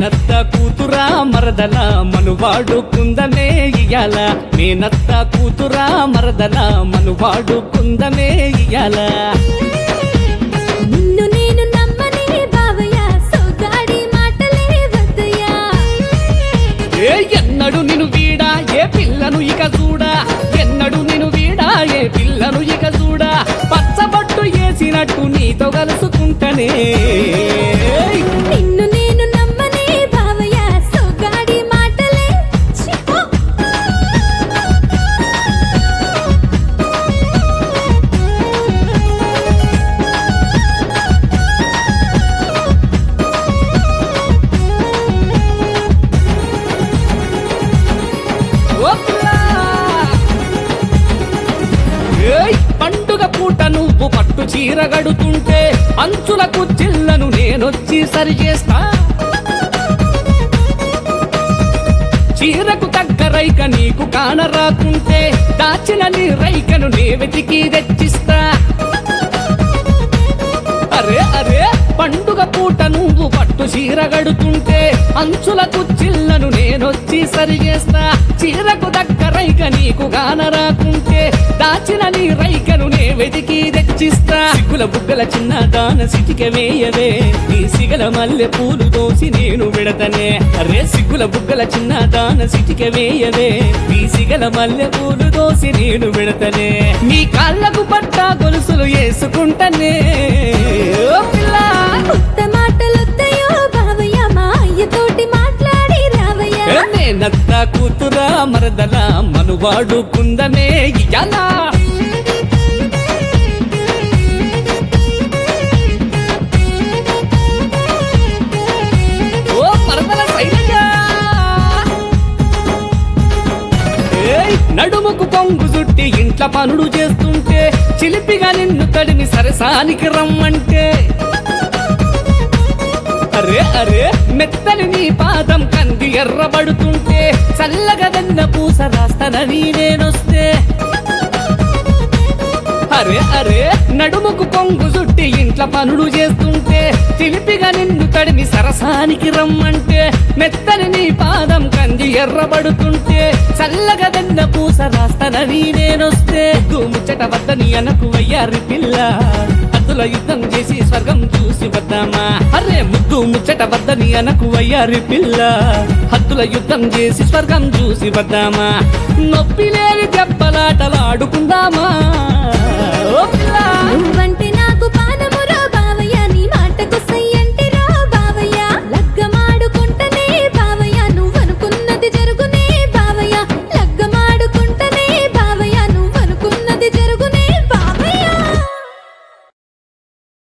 మేనత్త కూతురా మరదల మనువాడు కుందమే ఇయ్యాల మేనత్త కూతురా మరదల మనువాడు కుందమే ఇయ్యాల నిన్ను నేను నమ్మని బావయ్య సోగాడి మాటలే వద్దయ్యా ఏ ఎన్నడు నిన్ను వీడా ఏ పిల్లను ఇక చూడా ఎన్నడు నిన్ను వీడా ఏ పిల్లను ఇక చూడా పచ్చబట్టు వేసినట్టు నీతో కలుసుకుంటనే నిన్ను నేను నమ్మని బావయ్య సోగాడి మాటలే ఛీ, పో. ఓ పిల్లా! ఏయ్ పండుగ పూట నువ్వు పట్టు చీర గడుతుంటే అంచులకు చిల్లను నేనొచ్చి సరి చేస్తా చీరకు తగ్గ రైక నీకు కానరాకుంటే దాచిన నీ రైకను నే వెతికి తెచ్చిస్తా అరే అరే పండుగ పూట నువ్వు పట్టు చీర గడుతుంటే అంచులకు చిల్లను నేనొచ్చి సరి చేస్తా చీరకు దగ్గ రైక నీకు గాన రాకుంటే దాచిన నీ రైకను నే వెతికి తెచ్చిస్తా సిగ్గుల బుగ్గల చిన్న దాన సిటిక వేయవే నీ సిగల మల్లె పూలు దోసి నేను విడతనే అరే సిగ్గుల బుగ్గల చిన్న దాన సిటిక వేయవే నీ సిగల మల్లె పూలు దోసి నేను విడతనే నీ కాళ్ళకు పట్ట గొలుసులు వేసుకుంటనే ఓ పిల్లా కొత్త మాటలొద్దయో బావయ్య మా అయ్యతోటి మాట్లాడి రావయ్య నేనత్త కూతురా మరదల మనువాడు కుందమే ఇయ్యాలా ఓ మరదల శైలజ ఏయ్, నడుముకు కొంగు చుట్టి ఇంట్ల పనులు చేస్తుంటే చిలిపిగా నిన్ను తడిని సరసానికి రమ్మంటే అరే అరే మెత్తని నీ పాదం కంది ఎర్రబడుతుంటే చల్లగా వెన్న పూస రాస్తానని నేనొస్తే అరే అరే నడుముకు కొంగు చుట్టి ఇంట్ల పనులు చేస్తుంటే చిలిపిగా నిన్ను తడిమి సరసానికి రమ్మంటే మెత్తని నీ పాదం కంది ఎర్రబడుతుంటే చల్లగా వెన్న పూస రాస్తానని నేనొస్తే ముచ్చట వద్దని అనకు అయ్యారి పిల్ల అద్దుల యుద్ధం చేసి స్వర్గం చూసి వద్దామా అరే ముద్దు ముచ్చట వద్దని అనకు అయ్యారి పిల్ల హద్దుల యుద్ధం చేసి స్వర్గం చూసి వద్దామా నొప్పి లేని దెబ్బలాటలాడుకుందామా